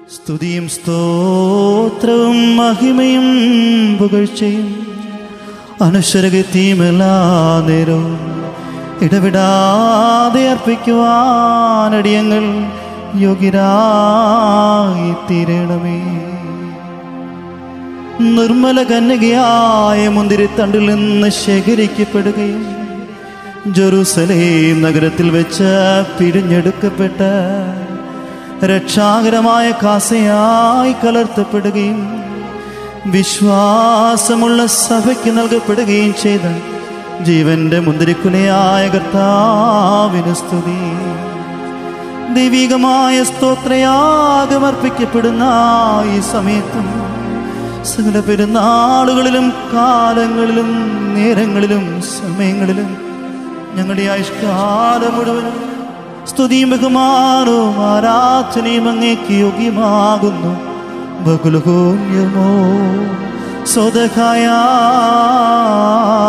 സ്തുതിയും സ്തോത്രവും മഹിമയും പുകഴ്ചയും അനശ്വരഗതിയും എല്ലാ നേരവും ഇടവിടാതെ അർപ്പിക്കുവാനടിയങ്ങൾ യോഗ്യരായി തീരണമേ നിർമ്മല കന്യകയായ മുന്തിരിത്തണ്ടിൽ നിന്ന് ശേഖരിക്കപ്പെടുകയും ജെറൂസലേം നഗരത്തിൽ വെച്ച് പിടിഞ്ഞെടുക്കപ്പെട്ട രക്ഷാകരമായ കാസയായി കലർത്തപ്പെടുകയും വിശ്വാസമുള്ള സഭയ്ക്ക് നൽകപ്പെടുകയും ചെയ്ത ജീവന്റെ മുന്തിരിക്കുലയായ കർത്താവിന് സ്തുതി ദൈവികമായ സ്തോത്രയാഗമർപ്പിക്കപ്പെടുന്ന ഈ സമയത്തും സകല പെരുന്നാളുകളിലും കാലങ്ങളിലും നേരങ്ങളിലും സമയങ്ങളിലും ഞങ്ങളുടെ ആയുഷ്കാലം മുഴുവനും സ്തുതിയും ബഹുമാനവും ആരാധനയും അങ്ങേക്ക് യോഗ്യമാകുന്നു ബകുലഹോന്യമോ സ്വതകായ